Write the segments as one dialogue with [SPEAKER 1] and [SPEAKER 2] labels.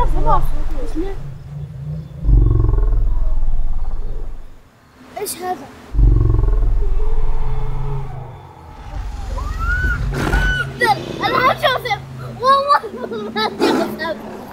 [SPEAKER 1] ايش هذا؟ انا هشوف والله ما هشوف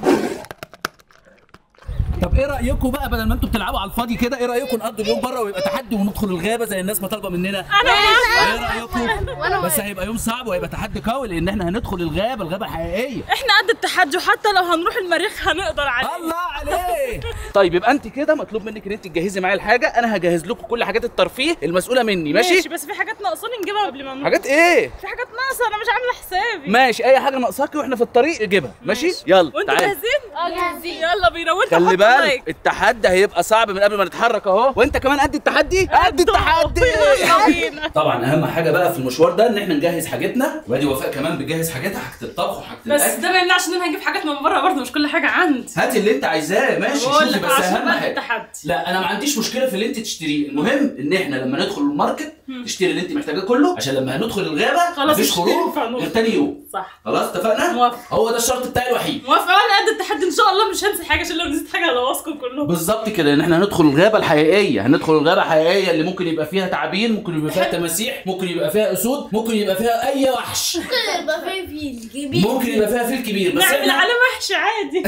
[SPEAKER 2] طب ايه رايكم بقى بدل ما انتوا بتلعبوا على الفاضي كده ايه رايكم نقضي اليوم بره ويبقى تحدي وندخل الغابه زي الناس ما طالبه مننا
[SPEAKER 3] انا
[SPEAKER 2] ايه رايكم بس هيبقى يوم صعب وهيبقى تحدي قوي لان احنا هندخل الغابه الغابه حقيقيه
[SPEAKER 3] احنا قد التحدي وحتى لو هنروح المريخ هنقدر عليه
[SPEAKER 2] الله عليك طيب يبقى انت كده مطلوب منك ان انت تجهزي معايا الحاجه انا هجهز لكم كل حاجات الترفيه المسؤوله مني ماشي,
[SPEAKER 3] ماشي بس في حاجات ناقصاني نجيبها قبل ما نروح
[SPEAKER 2] حاجات ايه
[SPEAKER 3] في حاجات ناقصه انا مش عامله حسابي
[SPEAKER 2] ماشي اي حاجه ناقصاكي واحنا في الطريق نجيبها ماشي يلا
[SPEAKER 3] وانتوا
[SPEAKER 2] تعالى
[SPEAKER 3] جاهزين؟
[SPEAKER 1] اه جاهزين
[SPEAKER 3] يلا بينا وانت
[SPEAKER 2] خلي
[SPEAKER 3] حط
[SPEAKER 2] بالك
[SPEAKER 3] لايك
[SPEAKER 2] التحدي هيبقى صعب من قبل ما نتحرك اهو وانت كمان قد التحدي قد التحدي
[SPEAKER 3] يلا بينا
[SPEAKER 2] طبعا اهم حاجه بقى في المشوار ده ان احنا نجهز حاجتنا وادي وفاء كمان بتجهز حاجتها حاجه الطبخ وحاجه
[SPEAKER 3] بس
[SPEAKER 2] الاكل
[SPEAKER 3] ده ما يمنعش ان انا هجيب حاجات من بره برضه مش كل حاجه عندي
[SPEAKER 2] هاتي اللي انت عايزاه ماشي
[SPEAKER 3] بقول
[SPEAKER 2] شوفي
[SPEAKER 3] لك
[SPEAKER 2] بس
[SPEAKER 3] عشان
[SPEAKER 2] اهم
[SPEAKER 3] بقى
[SPEAKER 2] حاجه
[SPEAKER 3] التحدي
[SPEAKER 2] لا انا ما عنديش مشكله في اللي انت تشتريه المهم ان احنا لما ندخل الماركت تشتري اللي انت محتاجاه كله عشان لما هندخل الغابه
[SPEAKER 3] خلاص
[SPEAKER 2] مفيش
[SPEAKER 3] مش
[SPEAKER 2] خروج
[SPEAKER 3] هينفع نروح.
[SPEAKER 2] غير تاني يوم
[SPEAKER 3] صح
[SPEAKER 2] خلاص اتفقنا
[SPEAKER 3] موافق.
[SPEAKER 2] هو ده الشرط بتاعي الوحيد
[SPEAKER 3] موافقه انا قد التحدي ان شاء الله مش هنسى حاجه عشان لو نسيت حاجه هلوثكم كلهم
[SPEAKER 2] بالظبط كده ان احنا هندخل الغابه الحقيقيه هندخل الغابه الحقيقيه اللي ممكن يبقى فيها تعابين ممكن يبقى فيها تماسيح ممكن يبقى فيها اسود ممكن يبقى فيها اي وحش
[SPEAKER 1] ممكن يبقى في فيل كبير
[SPEAKER 2] ممكن يبقى فيها فيل كبير بس
[SPEAKER 3] نعمل
[SPEAKER 2] احنا
[SPEAKER 3] على محشي عادي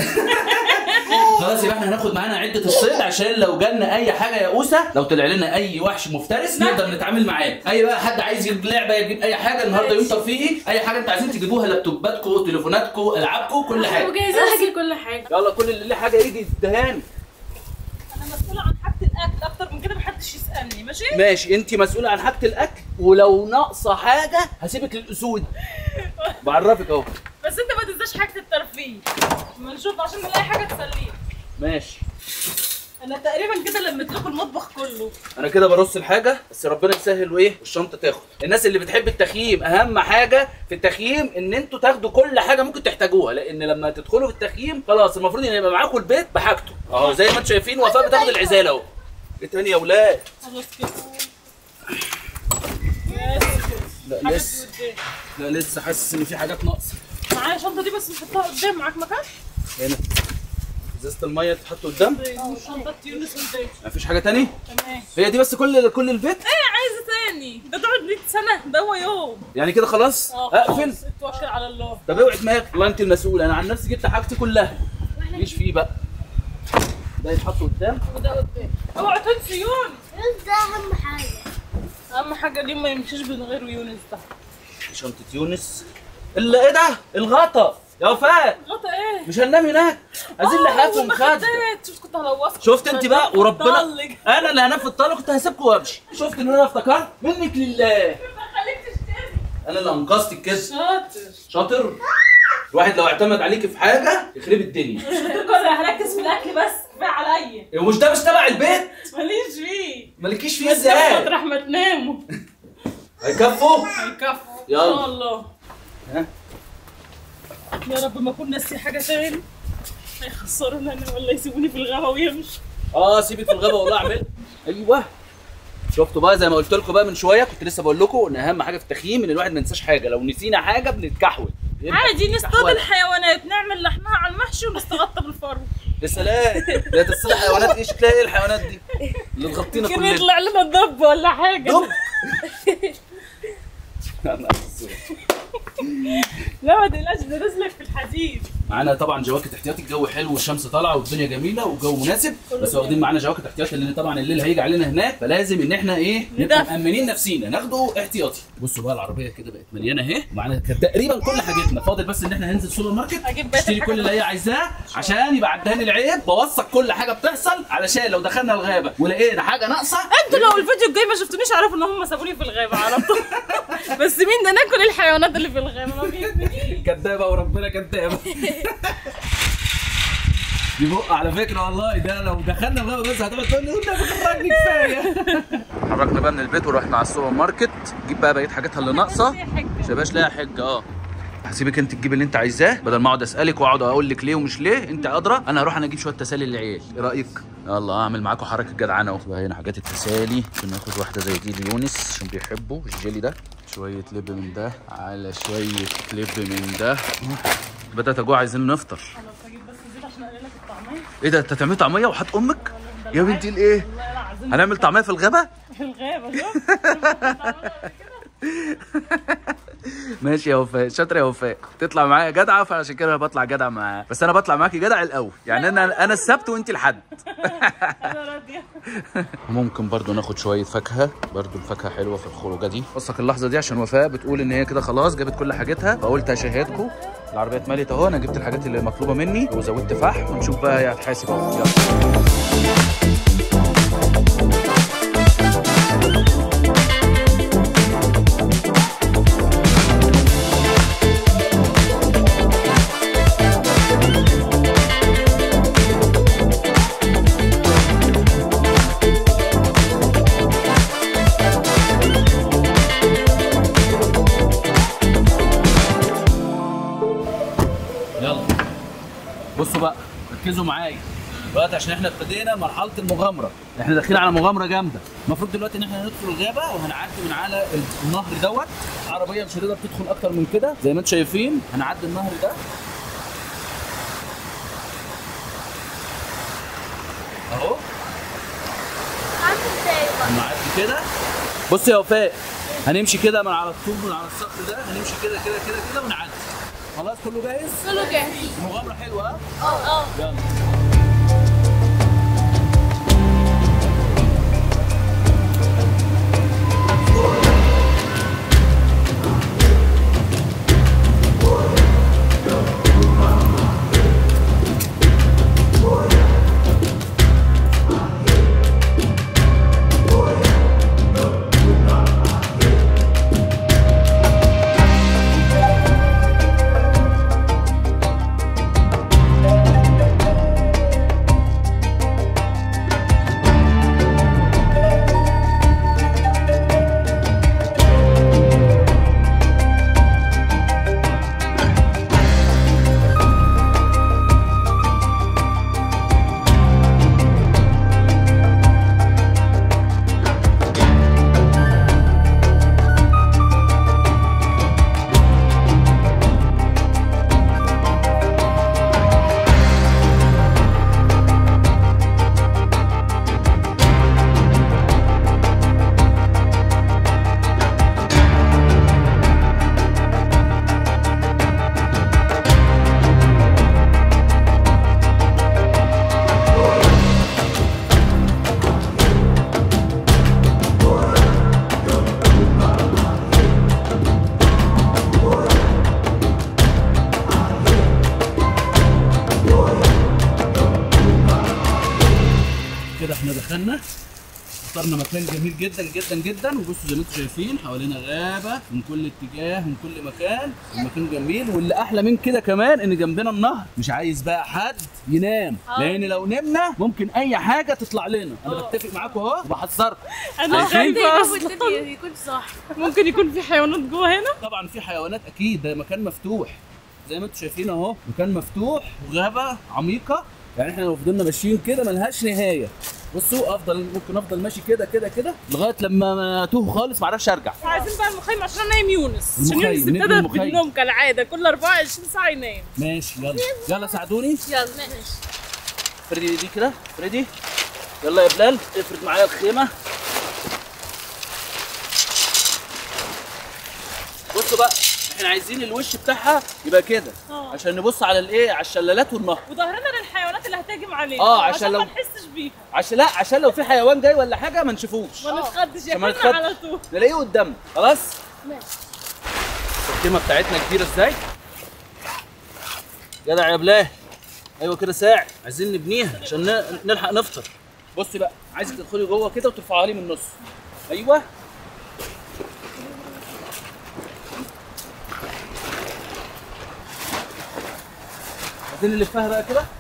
[SPEAKER 2] خلاص يبقى احنا هناخد معانا عده الصيد عشان لو جالنا اي حاجه يئوسه لو طلع لنا اي وحش مفترس
[SPEAKER 3] نعم.
[SPEAKER 2] نقدر نتعامل معاه اي بقى حد عايز يجيب لعبه يجيب اي حاجه النهارده يوم ترفيهي اي حاجه انتوا عايزين تجيبوها لابتوباتكم تليفوناتكم العابكم كل حاجه
[SPEAKER 3] وجاهزين هجيب كل حاجه
[SPEAKER 2] يلا كل اللي ليه حاجه يجي يدهاني
[SPEAKER 3] انا مسؤوله عن حاجه الاكل اكتر من كده محدش يسالني ماشي
[SPEAKER 2] ماشي انت مسؤوله عن حاجه الاكل ولو ناقصه حاجه هسيبك للاسود بعرفك اهو
[SPEAKER 3] بس انت ما تنساش حاجه الترفيه ما نشوف عشان نلاقي حاجه تسليك
[SPEAKER 2] ماشي
[SPEAKER 3] انا تقريبا كده لميت لكم المطبخ كله
[SPEAKER 2] انا كده برص الحاجه بس ربنا يسهل وايه والشنطه تاخد الناس اللي بتحب التخييم اهم حاجه في التخييم ان انتوا تاخدوا كل حاجه ممكن تحتاجوها لان لما تدخلوا في التخييم خلاص المفروض ان يبقى معاكم البيت بحاجته اهو زي ما انتم شايفين وفاء بتاخد العزاله اهو ايه تاني يا اولاد
[SPEAKER 3] خلاص كده
[SPEAKER 2] لا
[SPEAKER 3] حاجة
[SPEAKER 2] لسه
[SPEAKER 3] قدام.
[SPEAKER 2] لا لسه حاسس ان في حاجات ناقصه
[SPEAKER 3] معايا الشنطه دي بس نحطها قدام معاك مكان
[SPEAKER 2] هنا ازازه الميه تتحط قدام
[SPEAKER 3] شنطه يونس قدام
[SPEAKER 2] مفيش حاجه تاني
[SPEAKER 3] تمام
[SPEAKER 2] هي دي بس كل كل البيت
[SPEAKER 3] ايه عايزه تاني ده تقعد 100 سنه ده هو يوم
[SPEAKER 2] يعني كده خلاص
[SPEAKER 3] اه
[SPEAKER 2] اقفل
[SPEAKER 3] خلاص، اتوكل على الله
[SPEAKER 2] طب اوعي دماغك والله انت المسؤول انا عن نفسي جبت حاجتي كلها مفيش فيه بقى ده يتحط قدام
[SPEAKER 3] وده قدام اوعى تنسي يونس
[SPEAKER 1] ده اهم حاجه
[SPEAKER 3] اهم حاجه دي ما يمشيش من غير يونس ده
[SPEAKER 2] شنطة يونس الا ايه ده؟ الغطا يا وفاء
[SPEAKER 3] غطا ايه
[SPEAKER 2] مش هننام هناك عايزين لحاف
[SPEAKER 3] آه،
[SPEAKER 2] ومخدة
[SPEAKER 3] والمخدات. شفت كنت هلوثك
[SPEAKER 2] شفت انت بقى وربنا
[SPEAKER 3] ضلج.
[SPEAKER 2] انا اللي هنام في الطاوله كنت هسيبكم وامشي شفت ان انا افتكرت منك لله
[SPEAKER 3] خليك تشتري
[SPEAKER 2] انا اللي انقذتك كده
[SPEAKER 3] شاطر
[SPEAKER 2] شاطر الواحد لو اعتمد عليك في حاجه يخرب الدنيا
[SPEAKER 3] كله هركز في الاكل بس كفايه عليا
[SPEAKER 2] ومش ده مش تبع البيت
[SPEAKER 3] ماليش فيه
[SPEAKER 2] مالكيش فيه
[SPEAKER 3] بس
[SPEAKER 2] ازاي
[SPEAKER 3] مطرح ما تناموا
[SPEAKER 2] هيكفوا
[SPEAKER 3] هيكفوا
[SPEAKER 2] يلا.
[SPEAKER 3] ان شاء الله
[SPEAKER 2] ها
[SPEAKER 3] يا رب ما اكون ناسي حاجه تاني هيخسرونا انا ولا يسيبوني في الغابه ويمشوا
[SPEAKER 2] اه سيبك في الغابه والله اعمل ايوه شفتوا بقى زي ما قلت لكم بقى من شويه كنت لسه بقول لكم ان اهم حاجه في التخييم ان الواحد ما ينساش حاجه لو نسينا حاجه بنتكحول يبقى
[SPEAKER 3] عادي نصطاد
[SPEAKER 2] كحولة.
[SPEAKER 3] الحيوانات نعمل لحمها على المحشي ونستغطى بالفرو
[SPEAKER 2] يا سلام ده تصل حيوانات ايه شكلها ايه الحيوانات دي اللي تغطينا
[SPEAKER 3] يمكن
[SPEAKER 2] كلنا
[SPEAKER 3] يطلع لنا دب ولا حاجه
[SPEAKER 2] دب يا نهار أسود.
[SPEAKER 3] لا ما تقلقش ده رزلك في الحديد
[SPEAKER 2] معانا طبعا جواكت احتياطي الجو حلو والشمس طالعه والدنيا جميله والجو مناسب بس واخدين معانا جواكت احتياطي لان طبعا الليل هيجي علينا هناك فلازم ان احنا ايه نبقى
[SPEAKER 3] ندفع.
[SPEAKER 2] مأمنين نفسينا ناخده احتياطي بصوا بقى العربيه كده بقت مليانه اهي ومعانا كانت تقريبا كل حاجتنا فاضل بس ان احنا ننزل سوبر ماركت
[SPEAKER 3] اجيب بقية
[SPEAKER 2] نشتري
[SPEAKER 3] الحاجة
[SPEAKER 2] كل اللي هي عايزاه عشان يبقى عداني العيب بوثق كل حاجه بتحصل علشان لو دخلنا الغابه ولقينا حاجه ناقصه
[SPEAKER 3] انتوا لو الفيديو الجاي ما شفتونيش عارفوا ان هم سابوني في الغابه على طول بس مين ده ناكل الحيوانات اللي في الغابه ما بيهمنيش
[SPEAKER 2] كدابه وربنا كدابه دي بقى على فكره والله ده لو دخلنا الغابه بس هتقعد تقول لي ده بتخرجني كفايه حركنا بقى من البيت ورحنا على السوبر ماركت جيب بقى بقيه حاجاتها اللي ناقصه مش هيبقاش لها حجه اه هسيبك انت تجيب اللي انت عايزاه بدل ما اقعد اسالك واقعد اقول لك ليه ومش ليه انت ادرى انا هروح انا اجيب شويه تسالي للعيال ايه رايك يلا اعمل معاكم حركه جدعانه اهو بقى هنا حاجات التسالي عشان ناخد واحده زي دي ليونس عشان بيحبوا الجيلي ده شويه لب من ده على شويه لب من ده بدات اجوع عايزين نفطر
[SPEAKER 3] خلاص هجيب بس زيت عشان اقلل طعميه
[SPEAKER 2] ايه ده انت هتعمل طعميه وحط امك يا بنتي الايه
[SPEAKER 3] والله العظيم
[SPEAKER 2] هنعمل طعميه في الغابه
[SPEAKER 3] في الغابه شوف
[SPEAKER 2] ماشي يا وفاء شاطره يا وفاء تطلع معايا جدعه فعشان كده انا بطلع جدع معاها بس انا بطلع معاكي جدع الاول يعني انا انا السبت وانت الحد
[SPEAKER 3] انا راضيه
[SPEAKER 2] ممكن برضو ناخد شويه فاكهه برضو الفاكهه حلوه في الخروجه دي بصك اللحظه دي عشان وفاء بتقول ان هي كده خلاص جابت كل حاجتها فقلت اشهدكم العربيه اتملت اهو انا جبت الحاجات اللي مطلوبه مني وزودت فحم ونشوف بقى هي هتحاسب اهو يلا يلا بصوا بقى ركزوا معايا دلوقتي عشان احنا ابتدينا مرحله المغامره احنا داخلين على مغامره جامده المفروض دلوقتي ان احنا هندخل الغابه وهنعدي من على النهر دوت عربيه مش هتقدر تدخل اكتر من كده زي ما انتم شايفين هنعدي النهر ده اهو
[SPEAKER 1] عامل ازاي بقى
[SPEAKER 2] هنعدي كده بص يا وفاء هنمشي كده من على الطوب من على الصخر ده هنمشي كده كده كده كده ونعدي خلاص كله جاهز
[SPEAKER 1] كله جاهز
[SPEAKER 2] مغامره حلوه ها
[SPEAKER 1] اه اه
[SPEAKER 2] يلا كده احنا دخلنا اخترنا مكان جميل جدا جدا جدا وبصوا زي ما انتم شايفين حوالينا غابه من كل اتجاه من كل مكان المكان جميل واللي احلى من كده كمان ان جنبنا النهر مش عايز بقى حد ينام
[SPEAKER 3] اه.
[SPEAKER 2] لان لو نمنا ممكن اي حاجه تطلع لنا انا
[SPEAKER 3] اه.
[SPEAKER 2] بتفق معاكم اهو وبحذركم
[SPEAKER 3] انا
[SPEAKER 2] شايفين؟
[SPEAKER 3] خايفه اصلا
[SPEAKER 1] يكون صح
[SPEAKER 3] ممكن يكون في حيوانات جوه هنا
[SPEAKER 2] طبعا في حيوانات اكيد ده مكان مفتوح زي ما انتم شايفين اهو مكان مفتوح وغابه عميقه يعني احنا لو فضلنا ماشيين كده ملهاش نهايه بصوا افضل ممكن افضل ماشي كده كده كده لغايه لما ما اتوه خالص ما اعرفش ارجع
[SPEAKER 3] عايزين بقى المخيم عشان نايم يونس عشان
[SPEAKER 2] المخيم،
[SPEAKER 3] يونس
[SPEAKER 2] نبني
[SPEAKER 3] ابتدى
[SPEAKER 2] المخيم.
[SPEAKER 3] بالنوم كالعاده كل 24 ساعه ينام
[SPEAKER 2] ماشي يلا يلا ساعدوني
[SPEAKER 1] يلا ماشي
[SPEAKER 2] فريدي دي كده فريدي يلا يا بلال افرد معايا الخيمه بصوا بقى احنا عايزين الوش بتاعها يبقى كده
[SPEAKER 3] اه.
[SPEAKER 2] عشان نبص على الايه على الشلالات والنهر
[SPEAKER 3] وظهرنا للحيوانات اللي هتهجم علينا
[SPEAKER 2] اه، عشان
[SPEAKER 3] عشان
[SPEAKER 2] لو-
[SPEAKER 3] ما نحسش بيها
[SPEAKER 2] عشان لا عشان لو في حيوان جاي ولا حاجه ما نشوفوش
[SPEAKER 3] ما نتخضش
[SPEAKER 2] عشان ما
[SPEAKER 3] ياكلنا
[SPEAKER 2] نتخض.
[SPEAKER 3] على طول
[SPEAKER 2] نلاقيه قدامنا خلاص
[SPEAKER 1] ماشي
[SPEAKER 2] الخيمه بتاعتنا كبيره ازاي جدع يا بلال ايوه كده ساعد عايزين نبنيها عشان ن- نلحق نفطر بصي بقى عايزك تدخلي جوه كده وترفعها لي من النص ايوه عايزين نلفها بقى كده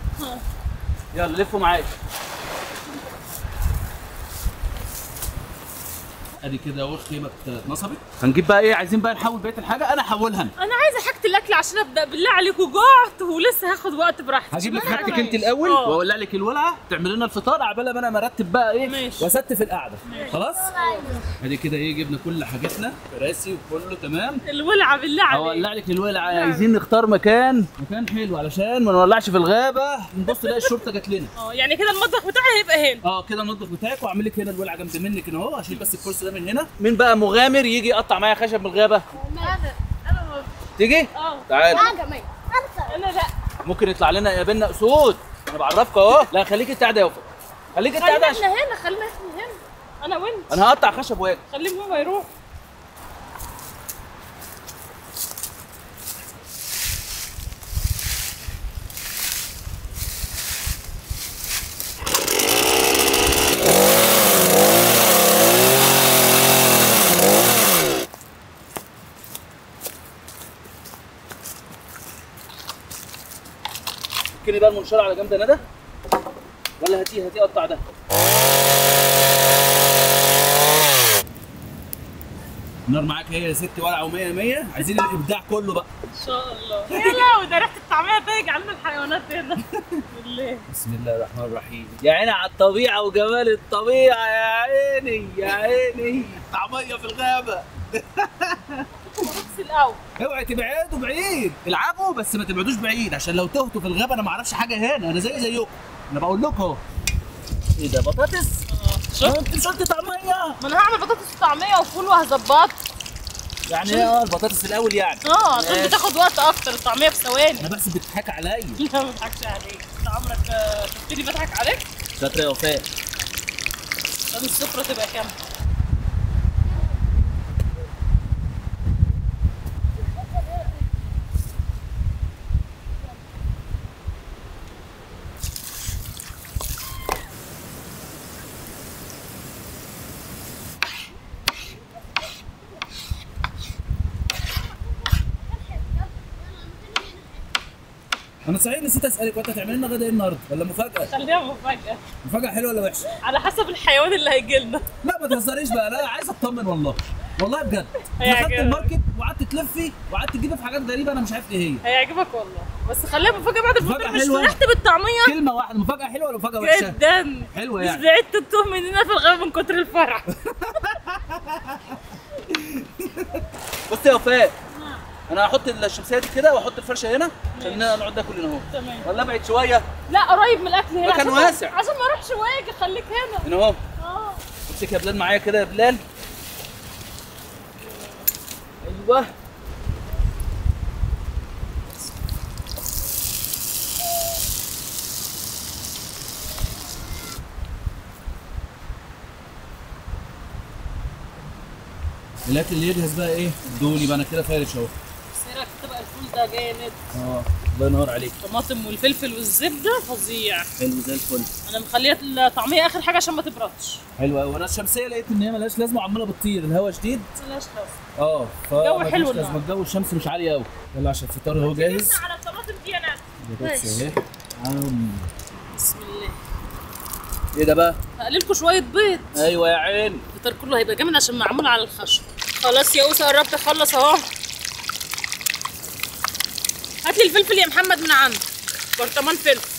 [SPEAKER 2] يلا لفوا معايا ادي كده اهو الخيمه اتنصبت هنجيب بقى ايه عايزين بقى نحول بقيه الحاجه انا احولها أنا.
[SPEAKER 3] انا عايزه حاجه الاكل عشان ابدا بالله عليكم جعت ولسه هاخد وقت براحتي
[SPEAKER 2] هجيب لك
[SPEAKER 3] شوفي
[SPEAKER 2] حاجتك
[SPEAKER 3] حاجة.
[SPEAKER 2] انت الاول
[SPEAKER 3] آه.
[SPEAKER 2] واولع لك الولعه تعمل لنا الفطار عبال ما انا مرتب بقى ايه
[SPEAKER 3] ماشي.
[SPEAKER 2] واستف القعده خلاص ادي كده ايه جبنا كل حاجتنا كراسي وكله تمام
[SPEAKER 3] الولعه بالله عليك
[SPEAKER 2] اولع لك الولعه عايزين نختار مكان مكان حلو علشان ما نولعش في الغابه نبص نلاقي الشرطه جت لنا
[SPEAKER 3] اه يعني كده المطبخ بتاعي هيبقى هنا
[SPEAKER 2] اه كده المطبخ بتاعك واعمل لك هنا الولعه جنب منك هنا اهو اشيل بس الكرسي ده من هنا مين بقى مغامر يجي يقطع معايا خشب من الغابه
[SPEAKER 1] انا انا
[SPEAKER 2] تيجي
[SPEAKER 3] اه
[SPEAKER 2] تعال
[SPEAKER 1] انا كمان
[SPEAKER 3] انا لا
[SPEAKER 2] ممكن يطلع لنا يقابلنا اسود انا بعرفك اهو لا خليك انت قاعده يا وفاء خليك انت
[SPEAKER 3] خلينا
[SPEAKER 2] قاعده
[SPEAKER 3] احنا هنا خلينا احنا هنا انا وانت
[SPEAKER 2] انا هقطع خشب واجي
[SPEAKER 3] خليه ماما يروح
[SPEAKER 2] ممكن بقى المنشار على جنب ده ندى ولا هاتيه هاتيه قطع ده النار معاك هي يا ستي ولعه و100 100 عايزين الابداع كله بقى
[SPEAKER 3] ان شاء الله يا لهوي ده ريحه الطعميه تيجي علينا الحيوانات هنا بالله
[SPEAKER 2] بسم الله الرحمن الرحيم يا عيني على الطبيعه وجمال الطبيعه يا عيني يا عيني طعميه في الغابه
[SPEAKER 3] بص الاول
[SPEAKER 2] اوعي تبعدوا بعيد العبوا بس ما تبعدوش بعيد عشان لو تهتوا في الغابه انا ما اعرفش حاجه هنا انا زي زيكم انا بقول لكم اهو ايه ده بطاطس؟
[SPEAKER 3] شوف
[SPEAKER 2] انت مش قلت طعميه
[SPEAKER 3] ما انا هعمل بطاطس وطعميه وفول وهظبط
[SPEAKER 2] يعني ايه اه البطاطس الاول يعني
[SPEAKER 3] اه عشان
[SPEAKER 2] ماشي.
[SPEAKER 3] بتاخد وقت اكتر الطعميه في ثواني
[SPEAKER 2] انا بحسب بتضحك عليا
[SPEAKER 3] لا ما بضحكش عليك انت عمرك آه، شفتني بضحك عليك
[SPEAKER 2] شاطره يا وفاء
[SPEAKER 3] عشان السفره تبقى كامله
[SPEAKER 2] انا صحيح نسيت اسالك وانت هتعمل لنا غدا ايه النهارده ولا مفاجاه
[SPEAKER 3] خليها مفاجاه
[SPEAKER 2] مفاجاه حلوه ولا وحشه
[SPEAKER 3] على حسب الحيوان اللي هيجي لنا
[SPEAKER 2] لا ما تهزريش بقى لا عايز اطمن والله والله بجد
[SPEAKER 3] هيعجبك.
[SPEAKER 2] دخلت الماركت وقعدت تلفي وقعدت تجيبي في حاجات غريبه انا مش عارف ايه هي
[SPEAKER 3] هيعجبك والله بس خليها مفاجاه بعد الفطار
[SPEAKER 2] مفاجأة
[SPEAKER 3] مش
[SPEAKER 2] حلوة.
[SPEAKER 3] فرحت بالطعميه
[SPEAKER 2] كلمه واحده مفاجاه حلوه ولا مفاجاه وحشه
[SPEAKER 3] جدا
[SPEAKER 2] حلوة
[SPEAKER 3] مش
[SPEAKER 2] يعني.
[SPEAKER 3] بعيد تتوه مننا في الغابه من كتر الفرح
[SPEAKER 2] بص يا وفاء انا هحط الشمسيه دي كده واحط الفرشه هنا خلينا نقعد ناكل هنا اهو
[SPEAKER 3] تمام
[SPEAKER 2] ولا ابعد شويه
[SPEAKER 3] لا قريب من الاكل هنا
[SPEAKER 2] مكان
[SPEAKER 3] عشان-
[SPEAKER 2] واسع.
[SPEAKER 3] عشان ما اروحش واجي خليك هنا
[SPEAKER 2] هنا اهو
[SPEAKER 3] اه
[SPEAKER 2] امسك يا بلال معايا كده يا بلال ايوه الاكل اللي يجهز بقى ايه ادوني بقى انا كده فارش اهو
[SPEAKER 3] بس ايه رايك تبقى الفول ده جامد
[SPEAKER 2] اه الله ينور عليك
[SPEAKER 3] الطماطم والفلفل والزبده فظيع
[SPEAKER 2] حلو زي الفل
[SPEAKER 3] انا مخليه الطعميه اخر حاجه عشان ما تبردش
[SPEAKER 2] حلو قوي وانا الشمسيه لقيت ان هي ملهاش لازمه وعماله بتطير الهواء شديد
[SPEAKER 3] بلاش خلاص
[SPEAKER 2] اه
[SPEAKER 3] الجو
[SPEAKER 2] فمفيش
[SPEAKER 3] حلو
[SPEAKER 2] لازمة.
[SPEAKER 3] النهاردة.
[SPEAKER 2] الجو الشمس مش عاليه قوي يلا عشان الفطار اهو جاهز
[SPEAKER 3] على الطماطم دي انا
[SPEAKER 2] بس
[SPEAKER 3] ماشي.
[SPEAKER 2] اهي عم.
[SPEAKER 3] بسم الله
[SPEAKER 2] ايه ده بقى
[SPEAKER 3] هقلي لكم شويه بيض
[SPEAKER 2] ايوه يا عين
[SPEAKER 3] الفطار كله هيبقى جامد عشان معمول على الخشب خلاص يا اوسه قربت اخلص اهو هات لي الفلفل يا محمد من عندك برطمان فلفل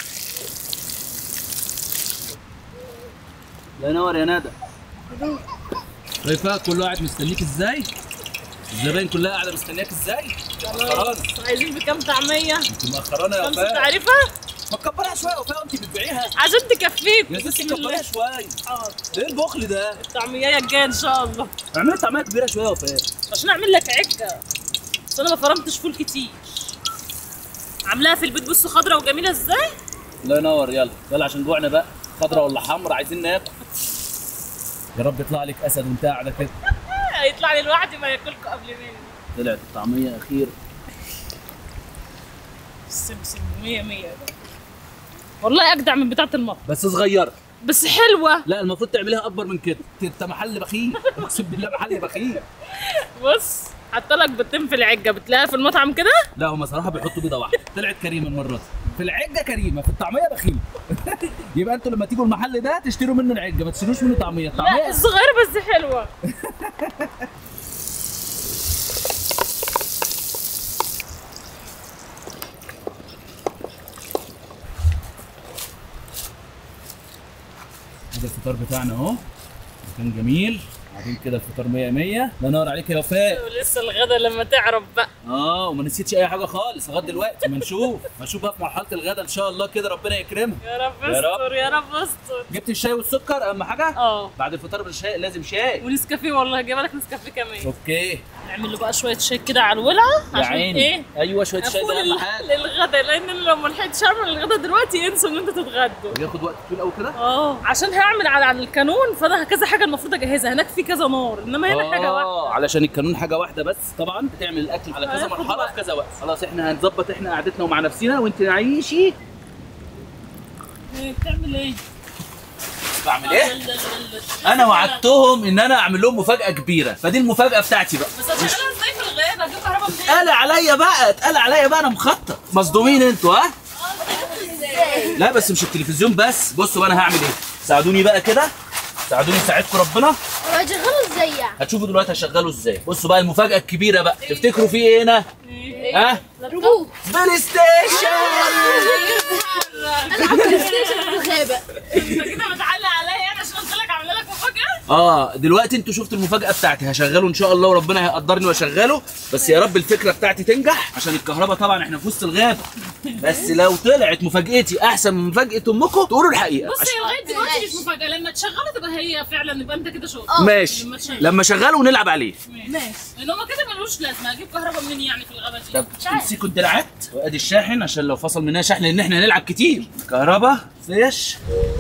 [SPEAKER 2] الله ينور يا ندى شايفه كله قاعد مستنيك ازاي الزباين كلها قاعده مستنياك ازاي مأخرانا
[SPEAKER 3] عايزين بكام طعميه
[SPEAKER 2] انت مأخرانا يا
[SPEAKER 3] خمسة
[SPEAKER 2] وفاء
[SPEAKER 3] تعرفها
[SPEAKER 2] ما تكبرها شويه يا وفاء وانت بتبيعيها
[SPEAKER 3] عشان تكفيك
[SPEAKER 2] يا
[SPEAKER 3] بسم
[SPEAKER 2] ستي
[SPEAKER 3] الله
[SPEAKER 2] كبرها شويه
[SPEAKER 3] حاضر.
[SPEAKER 2] ايه البخل ده
[SPEAKER 3] الطعميه الجايه ان شاء الله
[SPEAKER 2] اعملي طعميه كبيره شويه يا وفاء
[SPEAKER 3] عشان اعمل لك عجه بس انا ما فرمتش فول كتير عاملاها في البيت بصوا خضرة وجميله ازاي
[SPEAKER 2] الله ينور يلا يلا عشان جوعنا بقى خضرا ولا حمرا عايزين ناكل يا رب يطلع لك اسد وانت قاعده كده
[SPEAKER 3] هيطلع لي لوحدي ما ياكلكم قبل مني
[SPEAKER 2] طلعت الطعميه اخير
[SPEAKER 3] سمسم مية مية والله اجدع من بتاعه المطبخ
[SPEAKER 2] بس صغيره
[SPEAKER 3] بس حلوه
[SPEAKER 2] لا المفروض تعمليها اكبر من كده انت محل بخيل اقسم بالله محل بخيل
[SPEAKER 3] بص حتى لك بتتم في العجه بتلاقيها في المطعم كده
[SPEAKER 2] لا هم صراحه بيحطوا بيضه واحده طلعت كريمه المره دي في العجه كريمه في الطعميه بخيل يبقى انتوا لما تيجوا المحل ده تشتروا منه العجه ما تشتروش منه طعميه
[SPEAKER 3] لا
[SPEAKER 2] الطعميه
[SPEAKER 3] الصغيره بس حلوه
[SPEAKER 2] هذا الفطار بتاعنا اهو كان جميل قاعدين كده الفطار 100 100 الله ينور عليك يا وفاء
[SPEAKER 3] ولسه الغدا لما تعرف بقى
[SPEAKER 2] اه وما نسيتش اي حاجه خالص لغايه دلوقتي ما نشوف ما نشوف بقى في مرحله الغدا ان شاء الله كده ربنا يكرمها
[SPEAKER 3] يا رب
[SPEAKER 2] يا رب.
[SPEAKER 3] استر يا رب استر
[SPEAKER 2] جبت الشاي والسكر اهم حاجه
[SPEAKER 3] اه
[SPEAKER 2] بعد الفطار بالشاي لازم شاي
[SPEAKER 3] ونسكافيه والله جايبه لك نسكافيه كمان
[SPEAKER 2] اوكي
[SPEAKER 3] نعمل له بقى شويه شاي كده على الولعه
[SPEAKER 2] يا
[SPEAKER 3] عشان
[SPEAKER 2] عيني
[SPEAKER 3] ايه
[SPEAKER 2] ايوه شويه شاي
[SPEAKER 3] افول
[SPEAKER 2] ده اهم
[SPEAKER 3] ال-
[SPEAKER 2] حاجه
[SPEAKER 3] للغدا لان لو ما لحقتش اعمل الغدا دلوقتي انسوا ان انتوا تتغدوا
[SPEAKER 2] بياخد وقت طويل قوي كده
[SPEAKER 3] اه عشان هعمل على على الكانون فانا كذا حاجه المفروض اجهزها هناك في كذا نار انما هنا حاجه واحده
[SPEAKER 2] اه علشان القانون حاجه واحده بس طبعا بتعمل الاكل على كذا
[SPEAKER 3] هياخد
[SPEAKER 2] مرحله
[SPEAKER 3] وقت.
[SPEAKER 2] في كذا وقت خلاص احنا هنظبط احنا قعدتنا ومع نفسنا وانت عيشي
[SPEAKER 3] إيه، بتعمل ايه؟
[SPEAKER 2] بعمل
[SPEAKER 3] لا،
[SPEAKER 2] ايه
[SPEAKER 3] لا، لا، لا.
[SPEAKER 2] انا وعدتهم ان انا اعمل لهم مفاجاه كبيره فدي المفاجاه بتاعتي بقى
[SPEAKER 3] بس هشغلها ازاي في الغدا اجيب كهرباء منين؟
[SPEAKER 2] اتقال عليا بقى اتقال عليا بقى انا مخطط مصدومين انتوا ها لا بس مش التلفزيون بس بصوا بقى انا هعمل ايه ساعدوني بقى كده ساعدوني يساعدكم ربنا
[SPEAKER 1] هو هشغله ازاي يعني؟
[SPEAKER 2] هتشوفوا دلوقتي هشغله ازاي بصوا بقى المفاجاه الكبيره بقى تفتكروا في ايه هنا ها
[SPEAKER 1] رجوع
[SPEAKER 2] بلاي ستيشن
[SPEAKER 1] العب بلاي ستيشن في الغابه
[SPEAKER 3] انت كده بتعلق عليا يعني عشان قلت لك اعمل لك مفاجاه؟
[SPEAKER 2] اه دلوقتي انتوا شفتوا المفاجاه بتاعتي هشغله ان شاء الله وربنا هيقدرني واشغله بس يا رب الفكره بتاعتي تنجح عشان الكهرباء طبعا احنا في وسط الغابه بس لو طلعت مفاجاتي احسن من مفاجاه امكم تقولوا الحقيقه
[SPEAKER 3] بص هي لغايه دلوقتي مش مفاجاه لما تشغله تبقى هي فعلا يبقى انت كده شاطر
[SPEAKER 1] اه.
[SPEAKER 2] ماشي
[SPEAKER 3] لما تشغل.
[SPEAKER 2] لما اشغله ونلعب عليه
[SPEAKER 3] ماشي لان هما كده ملوش لازمه اجيب كهرباء منين يعني في الغابه دي
[SPEAKER 2] طب امسكوا الدراعات وادي الشاحن عشان لو فصل منها شحن لان احنا هنلعب كتير كهرباء فيش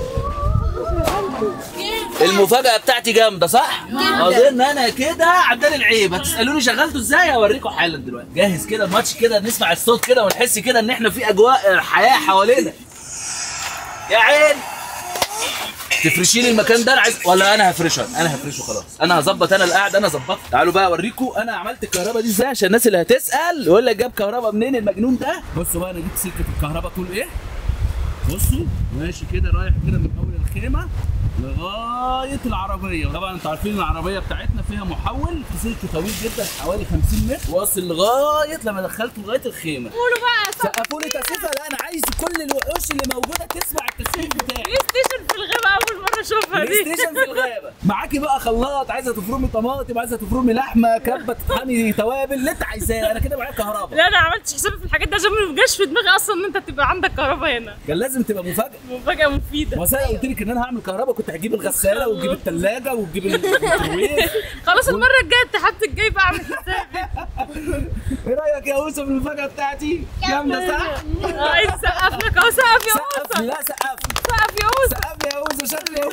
[SPEAKER 2] المفاجأة بتاعتي جامدة صح؟ أظن أنا كده عداني العيب هتسألوني شغلته إزاي هوريكم حالا دلوقتي جاهز كده الماتش كده نسمع الصوت كده ونحس كده إن إحنا في أجواء حياة حوالينا يا عين تفرشي لي المكان ده انا عايز ولا انا هفرشه انا هفرشه خلاص انا هظبط انا القعده انا ظبطت تعالوا بقى اوريكم انا عملت الكهرباء دي ازاي عشان الناس اللي هتسال يقول لك جاب كهرباء منين المجنون ده بصوا بقى انا جبت سلكه الكهرباء طول ايه بصوا ماشي كده رايح كده من اول الخيمه لغايه العربيه طبعا انتوا عارفين العربيه بتاعتنا فيها محول في سلك طويل جدا حوالي 50 متر واصل لغايه لما دخلته لغايه الخيمه
[SPEAKER 1] قولوا بقى
[SPEAKER 2] سقفوا لي تسقيفه لا انا عايز كل الوحوش اللي موجوده تسمع التسقيف بتاعي
[SPEAKER 3] بلاي ستيشن في الغابه اول مره اشوفها
[SPEAKER 2] بلاي
[SPEAKER 3] دي
[SPEAKER 2] ستيشن في الغابه معاكي بقى خلاط عايزه تفرمي طماطم عايزه تفرمي لحمه كبه تطحني توابل اللي انت عايزاه انا كده معايا كهرباء
[SPEAKER 3] لا انا عملتش حسابي في الحاجات دي عشان ما جاش في دماغي اصلا ان انت تبقى عندك كهرباء هنا
[SPEAKER 2] كان لازم تبقى مفاجاه
[SPEAKER 3] مفاجاه مفيده
[SPEAKER 2] وأصل انا قلت لك ان انا هعمل كهرباء كنت هجيب الغساله وتجيب الثلاجه وتجيب الميكروويف
[SPEAKER 3] خلاص المره الجايه التحدي الجاي بقى اعمل حسابي
[SPEAKER 2] ايه رايك يا يوسف المفاجاه بتاعتي جامده صح
[SPEAKER 3] اه عايز اسقف لك اهو سقف يا
[SPEAKER 2] سقف
[SPEAKER 3] موسى
[SPEAKER 2] لا سقف
[SPEAKER 3] سقف يا موسى
[SPEAKER 2] سقف يا يوسف شكله